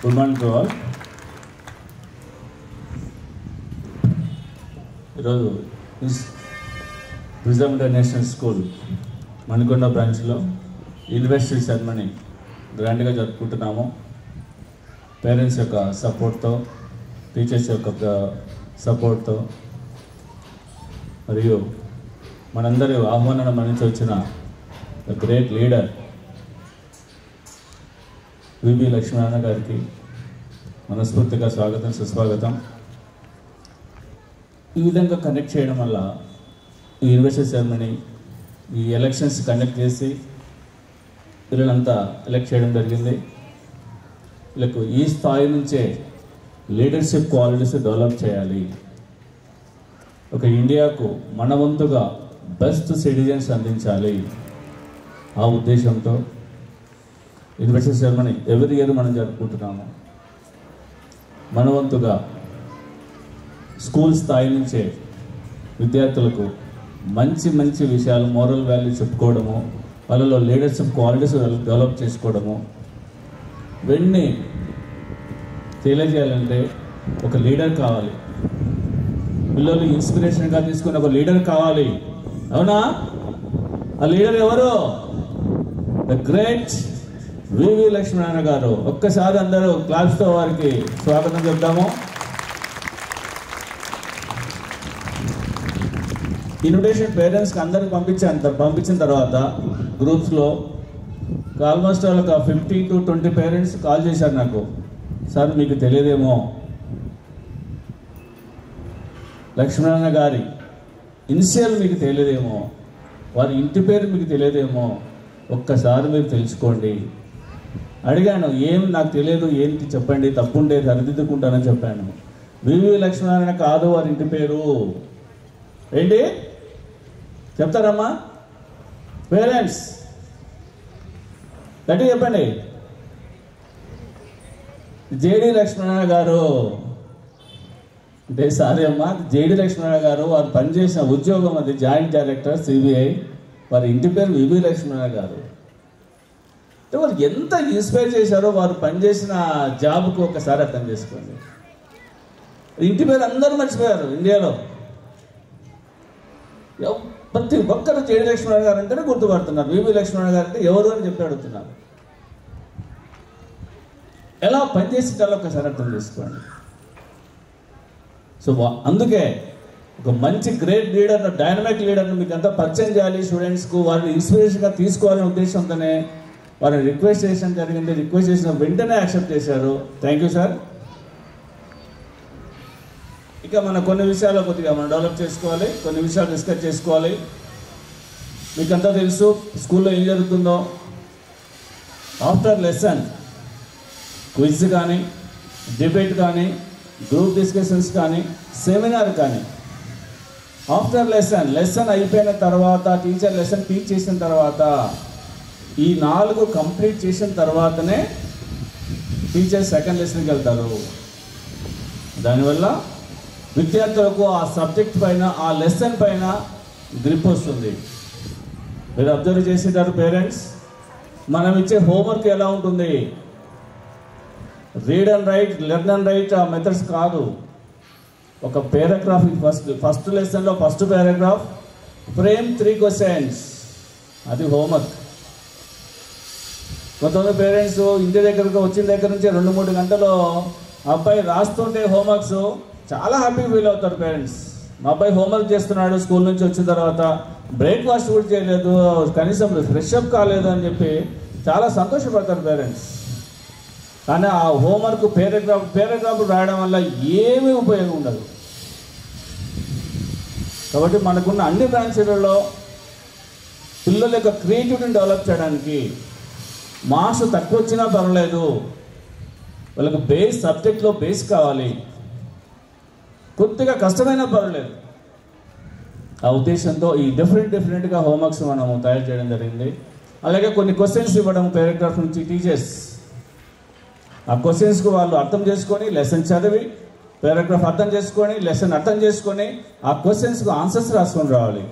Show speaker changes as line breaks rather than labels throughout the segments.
good morning to all ఈరోజు విజమ్ international school Manikonda బ్రాంచ్లో యూనివర్సిటీ సెరమనీ గ్రాండ్గా జరుపుకుంటున్నాము పేరెంట్స్ యొక్క సపోర్ట్తో టీచర్స్ యొక్క సపోర్ట్తో మరియు మనందరి ఆహ్వానం మన్నించి వచ్చిన గ్రేట్ లీడర్ విబి లక్ష్మీనారాయణ గారికి మనస్ఫూర్తిగా స్వాగతం సుస్వాగతం ఈ విధంగా కనెక్ట్ చేయడం వల్ల ఈ యూనివర్సిటీ సెరమనీ ఈ ఎలక్షన్స్ కండక్ట్ చేసి పిల్లలంతా ఎలక్ట్ చేయడం జరిగింది వీళ్ళకు ఈ స్థాయి నుంచే లీడర్షిప్ క్వాలిటీస్ డెవలప్ చేయాలి ఒక ఇండియాకు మన వంతుగా బెస్ట్ సిటిజన్స్ అందించాలి ఆ ఉద్దేశంతో యూనివర్సిటీ సెరమనీ ఎవరి ఇయర్ మనం జరుపుకుంటున్నాము మన వంతుగా స్కూల్ స్థాయి నుంచే విద్యార్థులకు మంచి మంచి విషయాలు మోరల్ వాల్యూ చెప్పుకోవడము వాళ్ళలో లీడర్షిప్ క్వాలిటీస్ డెవలప్ చేసుకోవడము ఇవన్నీ తెలియజేయాలంటే ఒక లీడర్ కావాలి పిల్లలు ఇన్స్పిరేషన్గా తీసుకుని ఒక లీడర్ కావాలి అవునా ఆ లీడర్ ఎవరు ద గ్రేట్ వివి లక్ష్మీనారాయణ గారు ఒక్కసారి అందరూ క్లాస్తో వారికి స్వాగతం చెప్తాము ఇన్విటేషన్ పేరెంట్స్కి అందరికి పంపించాను పంపించిన తర్వాత గ్రూప్స్లో ఆల్మోస్ట్ వాళ్ళకి fifty to twenty parents call చేశారు నాకు సార్ మీకు తెలియదేమో లక్ష్మీనారాయణ గారి ఇనిషియల్ మీకు తెలియదేమో వారి ఇంటి పేరు మీకు తెలియదేమో ఒక్కసారి మీరు తెలుసుకోండి అడిగాను ఏం నాకు తెలియదు ఏంటి చెప్పండి తప్పుండే సరిదిద్దుకుంటానని చెప్పాను వివి లక్ష్మీనారాయణ కాదు వారి ఇంటి పేరు ఏంటి చెప్తారమ్మా పేరెంట్స్ గట్టి చెప్పండి జేడి లక్ష్మీనారాయణ గారు అంటే సారీ అమ్మా జేడి లక్ష్మీనారాయణ గారు వారు పనిచేసిన ఉద్యోగం అది జాయింట్ డైరెక్టర్ సిబిఐ వారి ఇంటి పేరు వివి లక్ష్మీనారాయణ గారు అంటే వారు ఎంత ఇన్స్పైర్ చేశారో వారు పనిచేసిన జాబ్కు ఒకసారి అర్థం చేసుకోండి ఇంటి పేరు అందరూ మర్చిపోయారు ఇండియాలో ఎవ్- ప్రతి ఒక్కరు జేడి లక్ష్మణ్ గారు అంటేనే గుర్తుపడుతున్నారు వివి లక్ష్మణ్ గారు అంటే ఎవరు అని చెప్పి అడుగుతున్నారు ఎలా పనిచేసింటారో ఒకసారి అర్థం చేసుకోండి సో వా- అందుకే ఒక మంచి గ్రేట్ లీడర్ డైనమిక్ లీడర్ని మీకు అంతా పరిచయం చేయాలి స్టూడెంట్స్కు వారిని ఇన్స్పిరేషన్గా తీసుకోవాలనే ఉద్దేశంతోనే వారిని రిక్వెస్ట్ చేసడం జరిగింది రిక్వెస్ట్ చేసిన వెంటనే యాక్సెప్ట్ చేశారు థ్యాంక్ యూ సార్ ఇక మన కొన్ని విషయాలు కొద్దిగా మనం డెవలప్ చేసుకోవాలి కొన్ని విషయాలు డిస్కస్ చేసుకోవాలి మీకంతా తెలుసు స్కూల్లో ఏం జరుగుతుందో ఆఫ్టర్ లెసన్ క్విజ్ కానీ డిబేట్ కానీ గ్రూప్ డిస్కషన్స్ కానీ సెమినార్ కానీ ఆఫ్టర్ లెసన్ లెసన్ అయిపోయిన తర్వాత టీచర్ లెసన్ టీచ్ చేసిన తర్వాత ఈ నాలుగు కంప్లీట్ చేసిన తర్వాతనే టీచర్ సెకండ్ లెసన్కి వెళ్తారు దానివల్ల విద్యార్థులకు ఆ సబ్జెక్ట్ పైన ఆ లెసన్ పైన గ్రిప్ వస్తుంది మీరు అబ్జర్వ్ చేసేటారు పేరెంట్స్ మనం ఇచ్చే హోంవర్క్ ఎలా ఉంటుంది read and write learn and write ఆ మెథడ్స్ కాదు ఒక పారాగ్రాఫ్ ఫస్ట్ ఫస్ట్ లెసన్లో first paragraph frame three questions అది హోంవర్క్ కొంతమంది పేరెంట్స్ ఇంటి దగ్గరకు వచ్చిన దగ్గర నుంచి రెండు మూడు గంటలు అబ్బాయి రాస్తుంటే హోంవర్క్స్ చాలా హ్యాపీ ఫీల్ అవుతారు పేరెంట్స్ మా అబ్బాయి హోంవర్క్ చేస్తున్నాడు స్కూల్ నుంచి వచ్చిన తర్వాత బ్రేక్ఫాస్ట్ కూడా చేయలేదు కనీసం ఫ్రెష్ అప్ కాలేదు అని చెప్పి చాలా సంతోషపడతారు పేరెంట్స్ కానీ ఆ హోంవర్క్ పేరాగ్రాఫ్ పేరాగ్రాఫ్ రాయడం వల్ల ఏమీ ఉపయోగం ఉండదు కాబట్టి మనకున్న అన్ని బ్రాంచీలలో పిల్లల యొక్క క్రియేటివిటీని డెవలప్ చేయడానికి మార్క్స్ తక్కువ వచ్చినా పర్వాలేదు వాళ్ళకి బేస్ సబ్జెక్ట్లో బేస్ కావాలి కొద్దిగా కష్టమైనా పర్వాలేదు ఆ ఉద్దేశంతో ఈ డిఫరెంట్ డిఫరెంట్గా హోంవర్క్స్ మనము తయారు చేయడం జరిగింది అలాగే కొన్ని క్వశ్చన్స్ ఇవ్వడం పారాగ్రాఫ్ నుంచి టీచర్స్ ఆ క్వశ్చన్స్కి వాళ్ళు అర్థం చేసుకొని లెసన్ చదివి పారాగ్రాఫ్ అర్థం చేసుకొని లెసన్ అర్థం చేసుకొని ఆ క్వశ్చన్స్కి ఆన్సర్స్ రాసుకొని రావాలి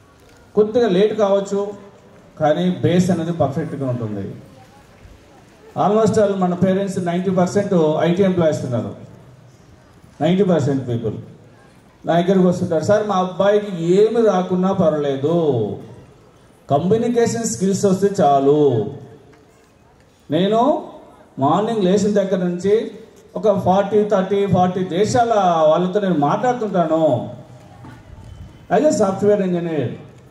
కొద్దిగా లేట్ కావచ్చు కానీ బేస్ అనేది పర్ఫెక్ట్గా ఉంటుంది ఆల్మోస్ట్ ఆల్ మన parents ninety percent IT employees ఉన్నారు నైంటీ పర్సెంట్ పీపుల్ నా దగ్గరికి వస్తుంటారు సార్ మా అబ్బాయికి ఏమి రాకున్నా పర్వాలేదు కమ్యూనికేషన్ స్కిల్స్ వస్తే చాలు నేను మార్నింగ్ లేచిన దగ్గర నుంచి ఒక ఫార్టీ థర్టీ ఫార్టీ దేశాల వాళ్ళతో నేను మాట్లాడుతుంటాను as a software engineer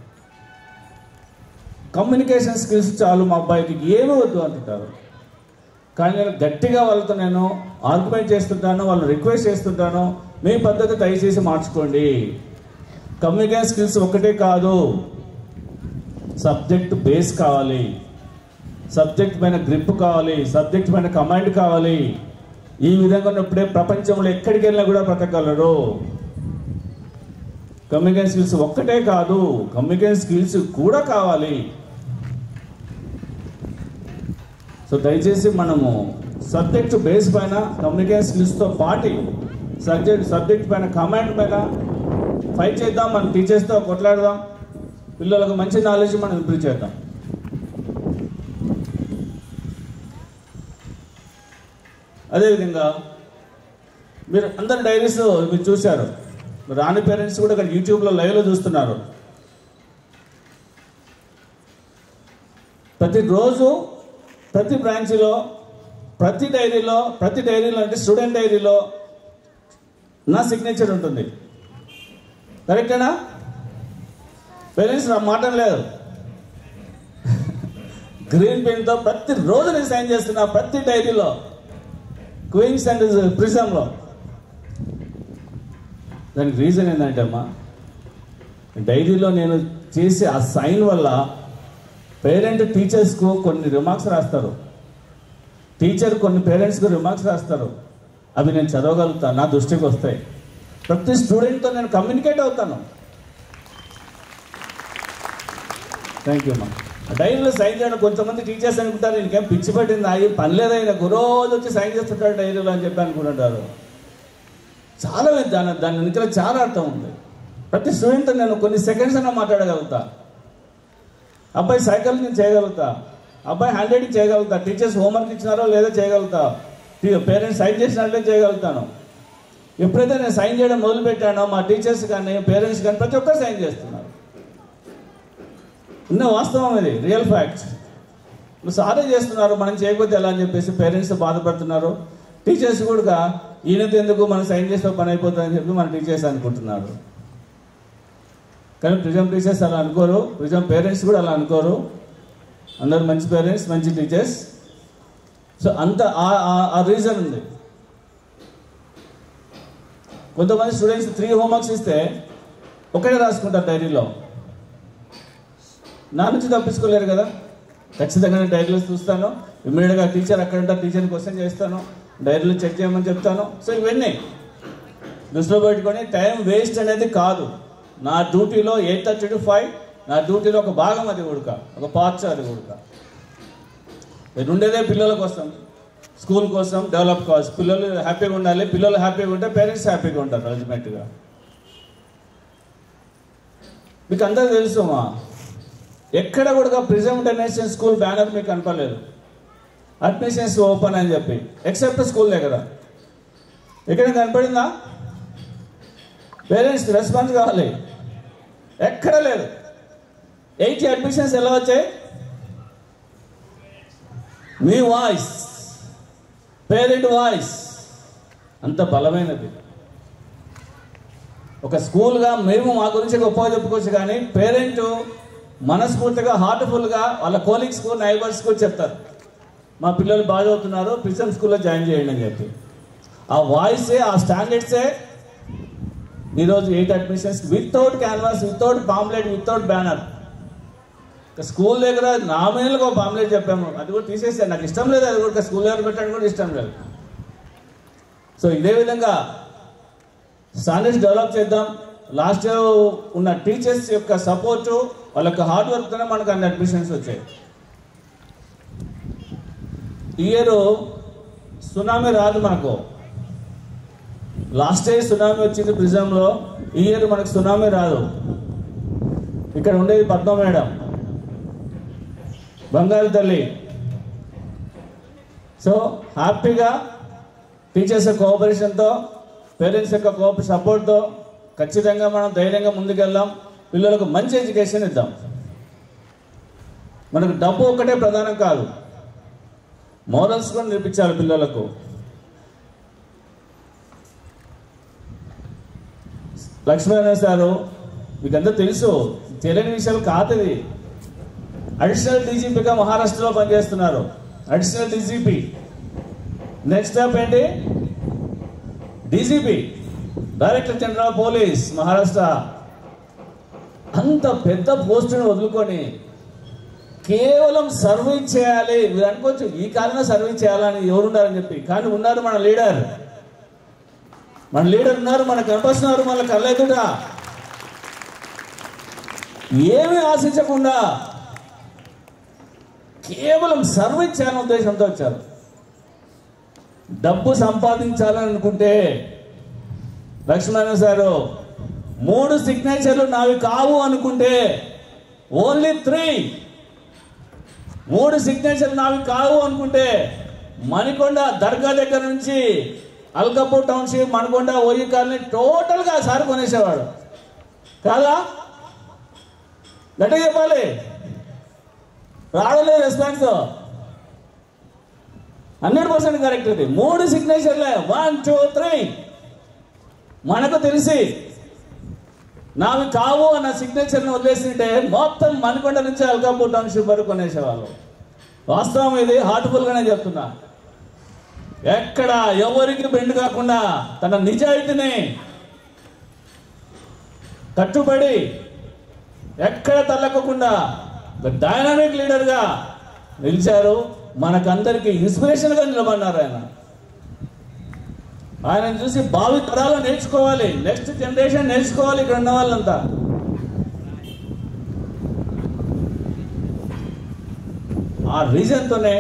communication skills చాలు మా అబ్బాయికి ఏమి వద్దు అంటుంటారు కానీ నేను గట్టిగా వాళ్ళతో నేను ఆర్గ్యుమెంట్ చేస్తుంటాను వాళ్ళు రిక్వెస్ట్ చేస్తుంటాను మీ పద్ధతి దయచేసి మార్చుకోండి కమ్యూనికేషన్ స్కిల్స్ ఒక్కటే కాదు సబ్జెక్ట్ బేస్ కావాలి సబ్జెక్ట్ పైన గ్రిప్ కావాలి సబ్జెక్ట్ పైన కమాండ్ కావాలి ఈ విధంగా ఉన్నప్పుడే ప్రపంచంలో ఎక్కడికి వెళ్ళినా కూడా బ్రతకగలరు కమ్యూనికేషన్ స్కిల్స్ ఒక్కటే కాదు కమ్యూనికేషన్ స్కిల్స్ కూడా కావాలి సో దయచేసి మనము సబ్జెక్ట్ బేస్ పైన కమ్యూనికేషన్ స్కిల్స్తో పాటి సబ్జెక్ట్ సబ్జెక్ట్ పైన కమాండ్ పైన ఫైట్ చేద్దాం మన టీచర్స్తో కొట్లాడదాం పిల్లలకు మంచి నాలెడ్జ్ మనం ఇంప్రూవ్ చేద్దాం అదేవిధంగా మీరు అందరి డైరీస్ మీరు చూశారు రాని పేరెంట్స్ కూడా ఇక్కడ యూట్యూబ్లో లైవ్లో చూస్తున్నారు ప్రతిరోజు ప్రతి బ్రాంచ్లో ప్రతి డైరీలో ప్రతి డైరీలో అంటే స్టూడెంట్ డైరీలో నా సిగ్నేచర్ ఉంటుంది కరెక్టేనా పేరెంట్స్ నా మాట లేదు గ్రీన్ పెన్తో ప్రతిరోజు నేను సైన్ చేస్తున్నా ప్రతి డైరీలో క్వీన్స్ అండ్ ప్రిజంలో దానికి రీజన్ ఏంటంటే అమ్మా డైరీలో నేను చేసే ఆ సైన్ వల్ల పేరెంట్ టీచర్స్కు కొన్ని రిమార్క్స్ రాస్తారు టీచర్ కొన్ని పేరెంట్స్కు రిమార్క్స్ రాస్తారు అవి నేను చదవగలుగుతాను నా దృష్టికి వస్తాయి ప్రతి స్టూడెంట్తో నేను కమ్యూనికేట్ అవుతాను థ్యాంక్ యూ అమ్మా డైరీలో సైన్ చేయడం కొంతమంది టీచర్స్ అనుకుంటారు ఇంకేం పిచ్చి పట్టింది అయ్యి పని లేదా ఈయన రోజు వచ్చి సైన్ చేస్తుంటాడు డైరీలో అని చెప్పి అనుకుంటుంటారు చాలా దాని దాని వెనుకల చాలా అర్థం ఉంది ప్రతి స్టూడెంట్ నేను కొన్ని సెకండ్స్ అయినా మాట్లాడగలుగుతా అబ్బాయి సైకిల్ నేను చేయగలుగుతా అబ్బాయి హ్యాండ్ రైటింగ్ చేయగలుగుతా టీచర్స్ హోంవర్క్ ఇచ్చినారో లేదో చేయగలుగుతా పేరెంట్స్ సైన్ చేసినట్లే చేయగలుగుతాను ఎప్పుడైతే నేను సైన్ చేయడం మొదలు పెట్టానో మా టీచర్స్ కానీ పేరెంట్స్ కానీ ప్రతి ఒక్కరు సైన్ చేస్తున్నారు ఉన్న వాస్తవం ఇది రియల్ ఫ్యాక్ట్ నువ్వు సారే చేస్తున్నారు మనం చేయకపోతే ఎలా అని చెప్పేసి పేరెంట్స్ బాధపడుతున్నారు టీచర్స్ కూడా ఈయనతో ఎందుకు మనం సైన్ చేస్తే పని అయిపోతుందని చెప్పి మన టీచర్స్ అనుకుంటున్నారు కానీ ప్రిజం టీచర్స్ అలా అనుకోరు ప్రిజం పేరెంట్స్ కూడా అలా అనుకోరు అందరు మంచి పేరెంట్స్ మంచి టీచర్స్ సో అంత ఆ- ఆ- ఆ రీజన్ ఉంది కొంతమంది స్టూడెంట్స్ త్రీ హోంవర్క్స్ ఇస్తే ఒకటే రాసుకుంటారు డైరీలో నా నుంచి తప్పించుకోలేరు కదా ఖచ్చితంగా నేను డైరీలో చూస్తాను ఇమ్మీడియట్గా టీచర్ అక్కడ ఉంటారు టీచర్ని క్వశ్చన్ చేస్తాను డైరీలో చెక్ చేయమని చెప్తాను సో ఇవన్నీ దృష్టిలో పెట్టుకొని టైం వేస్ట్ అనేది కాదు నా డ్యూటీలో ఎయిట్ థర్టీ టు ఫైవ్ నా డ్యూటీలో ఒక భాగం అది ఉడక ఒక పార్ట్స్ అది ఉడక నేను ఉండేదే పిల్లల కోసం స్కూల్ కోసం డెవలప్ కావచ్చు పిల్లలు హ్యాపీగా ఉండాలి పిల్లలు హ్యాపీగా ఉంటే పేరెంట్స్ హ్యాపీగా ఉంటారు అల్టిమేట్గా మీకు అందరూ తెలుసు మా ఎక్కడ కూడా ప్రిజమ్ ఇంటర్నేషనల్ స్కూల్ బ్యానర్ మీకు కనపడలేదు అడ్మిషన్స్ ఓపెన్ అని చెప్పి ఎక్సెప్ట్ స్కూల్ దగ్గర ఎక్కడ కనపడిందా పేరెంట్స్కి రెస్పాన్స్ కావాలి ఎక్కడ లేదు ఎయిటీ అడ్మిషన్స్ ఎలా వచ్చాయి మీ వాయిస్ పేరెంట్ వాయిస్ అంత బలమైనది ఒక స్కూల్గా మేము మా గురించి గొప్పగా చెప్పుకోవచ్చు కానీ పేరెంట్ మనస్ఫూర్తిగా హార్ట్ఫుల్గా వాళ్ళ కోలీగ్స్కు నైబర్స్కు చెప్తారు మా పిల్లలు బాగా చదువుతున్నారు ప్రిజమ్ స్కూల్లో జాయిన్ చేయండి అని చెప్పి ఆ వాయిసే ఆ స్టాండర్డ్సే ఈరోజు eight admissions without canvass without pamphlet without banner school దగ్గర నామినల్గా ఒక పాంప్లెట్ చెప్పాము అది కూడా తీసేసాను నాకు ఇష్టం లేదు అది కూడా స్కూల్ దగ్గర పెట్టడానికి కూడా ఇష్టం లేదు సో ఇదే విధంగా స్టాండర్డ్స్ డెవలప్ చేద్దాం లాస్ట్ ఇయర్ ఉన్న టీచర్స్ యొక్క సపోర్టు వాళ్ళ యొక్క హార్డ్ వర్క్తోనే మనకు అన్ని అడ్మిషన్స్ వచ్చాయి ఈ ఇయర్ సునామీ రాదు మనకు లాస్ట్ ఇయర్ సునామీ వచ్చింది ప్రిజంలో ఈ ఇయర్ మనకు సునామీ రాదు ఇక్కడ ఉండేది పద్మ మేడం బంగారు తల్లి సో హ్యాపీగా టీచర్స్ యొక్క కోఆపరేషన్తో పేరెంట్స్ యొక్క కోఆప సపోర్ట్తో ఖచ్చితంగా మనం ధైర్యంగా ముందుకెళ్దాం పిల్లలకు మంచి ఎడ్యుకేషన్ ఇద్దాం మనకు డబ్బు ఒక్కటే ప్రధానం కాదు మోరల్స్ కూడా నేర్పించాలి పిల్లలకు లక్ష్మీనారాయణ సారు మీకు అందరూ తెలుసు తెలియని విషయాలు కాదు అడిషనల్ డీజీపీగా మహారాష్ట్రలో పనిచేస్తున్నారు అడిషనల్ డీజీపీ నెక్స్ట్ స్టెప్ ఏంటి DGP director general police Maharashtra అంత పెద్ద పోస్టును వదులుకొని కేవలం సర్వీస్ చేయాలి మీరు అనుకోవచ్చు ఈ కాలంలో సర్వీస్ చేయాలని ఎవరున్నారని చెప్పి కానీ ఉన్నారు మన లీడర్ మన లీడర్ ఉన్నారు మన కనిపిస్తున్నారు మన కళ్ళెదుట ఏమీ ఆశించకుండా కేవలం సర్వీస్ చేయాలనే ఉద్దేశంతో వచ్చారు డబ్బు సంపాదించాలని అనుకుంటే లక్ష్మణ సారు మూడు సిగ్నేచర్లు నావి కావు అనుకుంటే ఓన్లీ త్రీ మూడు సిగ్నేచర్లు నావి కావు అనుకుంటే మణికొండ దర్గా దగ్గర నుంచి అల్కపూర్ టౌన్షిప్ మణికొండ ఓయి కాలనీ టోటల్గా సార్ కొనేసేవాడు కాదా గట్టిగా చెప్పాలి రావలేదు రెస్పాన్స్ హండ్రెడ్ పర్సెంట్ కరెక్ట్ ఇది మూడు సిగ్నేచర్లే వన్ టూ త్రీ మనకు తెలిసి నావి కావు అన్న సిగ్నేచర్ని వదిలేసింటే మొత్తం మణికొండ నుంచి అల్కాపూర్ టౌన్షిప్ వరకు కొనేసేవాళ్ళు వాస్తవం ఇది హార్ట్ఫుల్గానే చెప్తున్నా ఎక్కడ ఎవరికి బెండ్ కాకుండా తన నిజాయితీని కట్టుబడి ఎక్కడ తల్లకుండా డైనామిక్ లీడర్గా నిలిచారు మనకందరికి ఇన్స్పిరేషన్గా నిలబడినారు ఆయన ఆయన చూసి భావి తరాలు నేర్చుకోవాలి నెక్స్ట్ జనరేషన్ నేర్చుకోవాలి ఇక్కడ ఉన్న వాళ్ళంతా ఆ రీజన్తోనే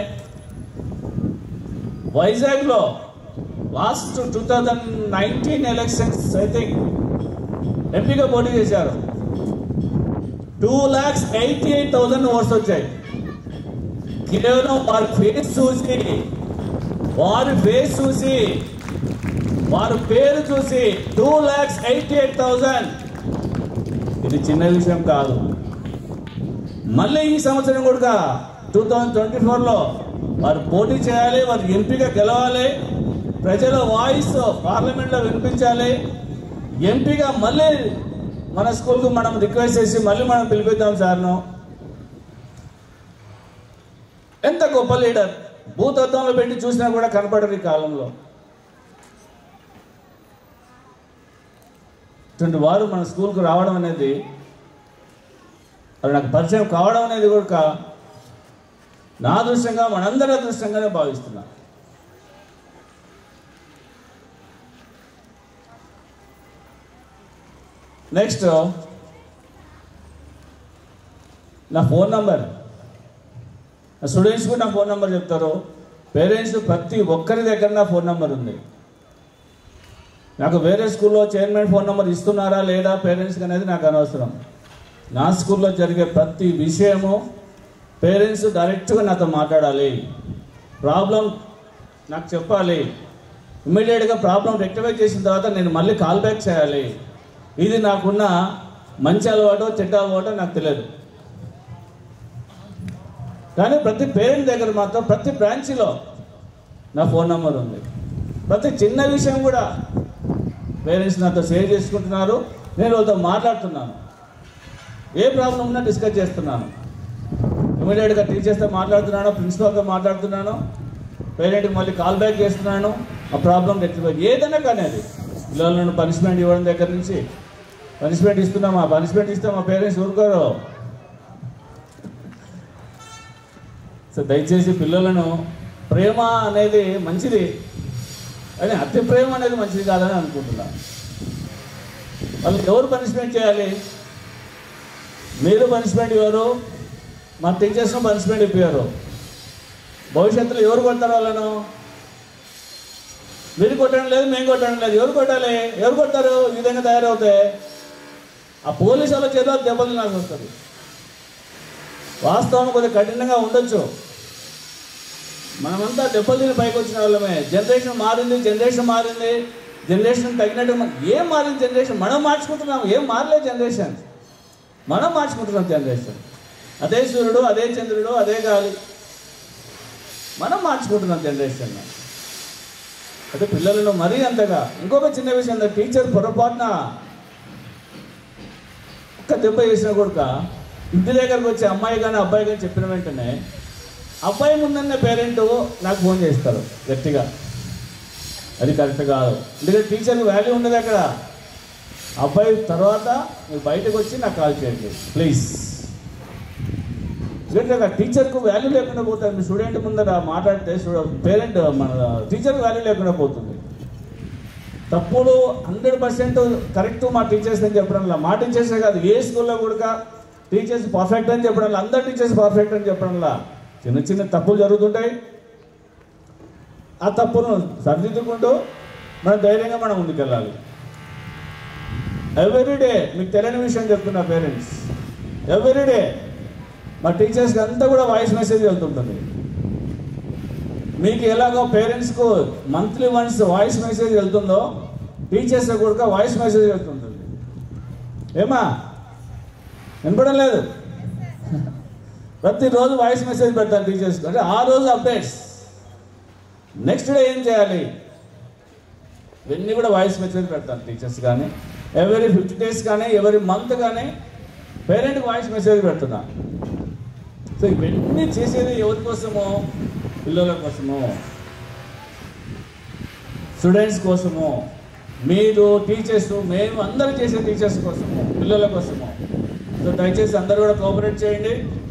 వైజాగ్లో last two thousand nineteen elections I think ఎంపీగా పోటీ చేశారు two lakhs eighty eight thousand votes వచ్చాయి కేవలం వారి ఫేస్ చూసి వారి ఫేస్ చూసి వారి పేరు చూసి two lakhs eighty eight thousand ఇది చిన్న విషయం కాదు మళ్ళీ ఈ సంవత్సరం కూడా టూ థౌజండ్ ట్వంటీ ఫోర్లో వారు పోటీ చేయాలి వారు ఎంపీగా గెలవాలి ప్రజల వాయిస్ పార్లమెంట్లో వినిపించాలి ఎంపీగా మళ్ళీ మన స్కూల్కు మనం రిక్వెస్ట్ చేసి మళ్ళీ మనం పిలిపిద్దాం సార్ను ఎంత గొప్ప లీడర్ భూతత్వంలో పెట్టి చూసినా కూడా కనపడరు ఈ కాలంలో ఇటువంటి వారు మన స్కూల్కు రావడం అనేది అది నాకు పరిచయం కావడం అనేది కూడా కా- నా అదృష్టంగా మనందరి అదృష్టంగానే భావిస్తున్నా నెక్స్ట్ నా ఫోన్ నంబర్ నా స్టూడెంట్స్ కూడా నా ఫోన్ నెంబర్ చెప్తారు పేరెంట్స్ ప్రతి ఒక్కరి దగ్గర నా ఫోన్ నెంబర్ ఉంది నాకు వేరే స్కూల్లో చైర్మన్ ఫోన్ నెంబర్ ఇస్తున్నారా లేదా పేరెంట్స్కి అనేది నాకు అనవసరం నా స్కూల్లో జరిగే ప్రతి విషయము పేరెంట్స్ డైరెక్ట్గా నాతో మాట్లాడాలి ప్రాబ్లం నాకు చెప్పాలి ఇమ్మీడియట్గా ప్రాబ్లం రెక్టిఫై చేసిన తర్వాత నేను మళ్ళీ కాల్ బ్యాక్ చేయాలి ఇది నాకున్న మంచి అలవాటో చెడ్డ అలవాటో నాకు తెలియదు కానీ ప్రతి పేరెంట్ దగ్గర మాత్రం ప్రతి బ్రాంచ్లో నా ఫోన్ నెంబర్ ఉంది ప్రతి చిన్న విషయం కూడా పేరెంట్స్ నాతో షేర్ చేసుకుంటున్నారు నేను వాళ్ళతో మాట్లాడుతున్నాను ఏ ప్రాబ్లం ఉన్నా డిస్కస్ చేస్తున్నాను ఇమీడియట్గా టీచర్స్తో మాట్లాడుతున్నాను ప్రిన్సిపాల్తో మాట్లాడుతున్నాను పేరెంట్కి మళ్ళీ కాల్ బ్యాక్ చేస్తున్నాను ఆ ప్రాబ్లం రెక్టిఫై ఏదైనా కానీ అది పిల్లలను పనిష్మెంట్ ఇవ్వడం దగ్గర నుంచి పనిష్మెంట్ ఇస్తున్నాం ఆ పనిష్మెంట్ ఇస్తే మా పేరెంట్స్ ఊరుకోరు సో దయచేసి పిల్లలను ప్రేమ అనేది మంచిది కానీ అతి ప్రేమ అనేది మంచిది కాదని అనుకుంటున్నా వాళ్ళకి ఎవరు పనిష్మెంట్ చేయాలి మీరు పనిష్మెంట్ ఇవ్వరు మా టీచర్స్ను పనిష్మెంట్ ఇప్పారు భవిష్యత్తులో ఎవరు కొడతారు వాళ్ళను మీరు కొట్టడం లేదు మేము కొట్టడం లేదు ఎవరు కొట్టాలి ఎవరు కొడతారు ఈ విధంగా తయారవుతాయి ఆ పోలీసు వాళ్ళ చేత దెబ్బలు నాకు వస్తుంది వాస్తవం కొద్దిగా కఠినంగా ఉండొచ్చు మనమంతా దెబ్బలు తిని పైకి వచ్చిన వాళ్ళమే జనరేషన్ మారింది జనరేషన్ మారింది జనరేషన్ తగినట్టు మ- ఏం మారింది జనరేషన్ మనం మార్చుకుంటున్నాం ఏం మారలేదు జనరేషన్ మనం మార్చుకుంటున్నాం జనరేషన్ అదే సూర్యుడు అదే చంద్రుడు అదే గాలి మనం మార్చుకుంటున్నాం జనరేషన్ అయితే పిల్లలను మరీ అంతగా ఇంకొక చిన్న విషయం ఏంటంటే టీచర్ పొరపాటున ఒక్క దెబ్బ వేసిన కొడుక ఇంటి దగ్గరకు వచ్చి అమ్మాయి కానీ అబ్బాయి కానీ చెప్పిన వెంటనే అబ్బాయి ముందన్న పేరెంట్ నాకు ఫోన్ చేస్తారు గట్టిగా అది కరెక్ట్ కాదు ఎందుకంటే టీచర్కి వాల్యూ ఉండదు అక్కడ అబ్బాయి తర్వాత మీరు బయటకు వచ్చి నాకు కాల్ చేయండి ప్లీజ్ ఎందుకంటే టీచర్కు వాల్యూ లేకుండా పోతుంది మీ స్టూడెంట్ ముందర మాట్లాడితే పేరెంట్ మన టీచర్కి వాల్యూ లేకుండా పోతుంది తప్పుడు హండ్రెడ్ పర్సెంట్ కరెక్ట్ మా టీచర్స్ అని చెప్పడంలా మా టీచర్సే కాదు ఏ స్కూల్లో కూడా టీచర్స్ పర్ఫెక్ట్ అని చెప్పడంలా అందరు టీచర్స్ పర్ఫెక్ట్ అని చెప్పడంలా చిన్న చిన్న తప్పులు జరుగుతుంటాయి ఆ తప్పును సరిదిద్దుకుంటూ మనం ధైర్యంగా మనం ముందుకెళ్ళాలి ఎవ్రీడే మీకు తెలియని విషయం చెప్తున్నా పేరెంట్స్ ఎవ్రీడే మా టీచర్స్కి అంతా కూడా వాయిస్ మెసేజ్ వెళ్తుంటుంది మీకు ఎలాగో పేరెంట్స్కు మంత్లీ వన్స్ వాయిస్ మెసేజ్ వెళ్తుందో టీచర్స్ కూడా వాయిస్ మెసేజ్ వెళ్తుంటుంది ఏమా వినపడం లేదు ప్రతిరోజు వాయిస్ మెసేజ్ పెడతాను టీచర్స్ అంటే ఆ రోజు అప్డేట్స్ నెక్స్ట్ డే ఏం చేయాలి ఇవన్నీ కూడా వాయిస్ మెసేజ్ పెడతాను టీచర్స్ కానీ ఎవరీ ఫిఫ్టీ డేస్ కానీ ఎవరీ మంత్ కానీ పేరెంట్కి వాయిస్ మెసేజ్ పెడుతున్నా సో ఇవన్నీ చేసేది ఎవరి కోసమో పిల్లల కోసమో స్టూడెంట్స్ కోసము మీరు టీచర్స్ మేము అందరూ చేసే టీచర్స్ కోసము పిల్లల కోసము సో దయచేసి అందరూ కూడా కోఆపరేట్ చేయండి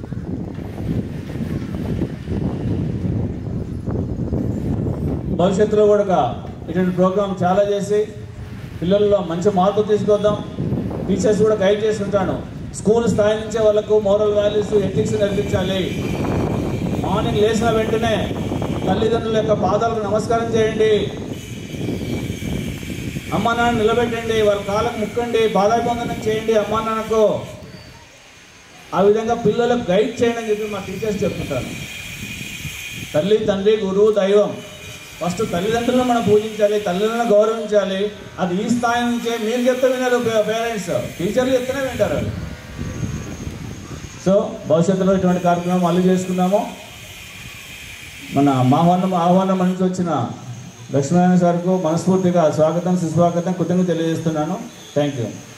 భవిష్యత్తులో కూడా ఇటువంటి ప్రోగ్రామ్ చాలా చేసి పిల్లల్లో మంచి మార్పు తీసుకొద్దాం టీచర్స్ కూడా గైడ్ చేస్తుంటాను స్కూల్ స్థాయి నుంచే వాళ్ళకు మోరల్ వాల్యూస్ ఎథిక్స్ నేర్పించాలి మార్నింగ్ లేచిన వెంటనే తల్లిదండ్రుల యొక్క పాదాలకు నమస్కారం చేయండి అమ్మా నాన్న నిలబెట్టండి వాళ్ళ కాళ్ళకు ముక్కండి పాదాభివందనం చేయండి అమ్మా నాన్నకు ఆ విధంగా పిల్లలకు గైడ్ చేయండి అని చెప్పి మా టీచర్స్ చెప్తుంటాను తల్లి తండ్రి గురువు దైవం ఫస్ట్ తల్లిదండ్రులను మనం పూజించాలి తల్లిదండ్రులను గౌరవించాలి అది ఈ స్థాయి నుంచే మీరు చెప్తే వినరు పేరెంట్స్ టీచర్లు చెప్తేనే వింటారు అది సో భవిష్యత్తులో ఇటువంటి కార్యక్రమం మళ్ళీ చేసుకుందాము మన ఆహ్వానం ఆహ్వానం నుంచి వచ్చిన లక్ష్మీనారాయణ సార్కు మనస్ఫూర్తిగా స్వాగతం సుస్వాగతం కృతజ్ఞత తెలియజేస్తున్నాను థ్యాంక్ యూ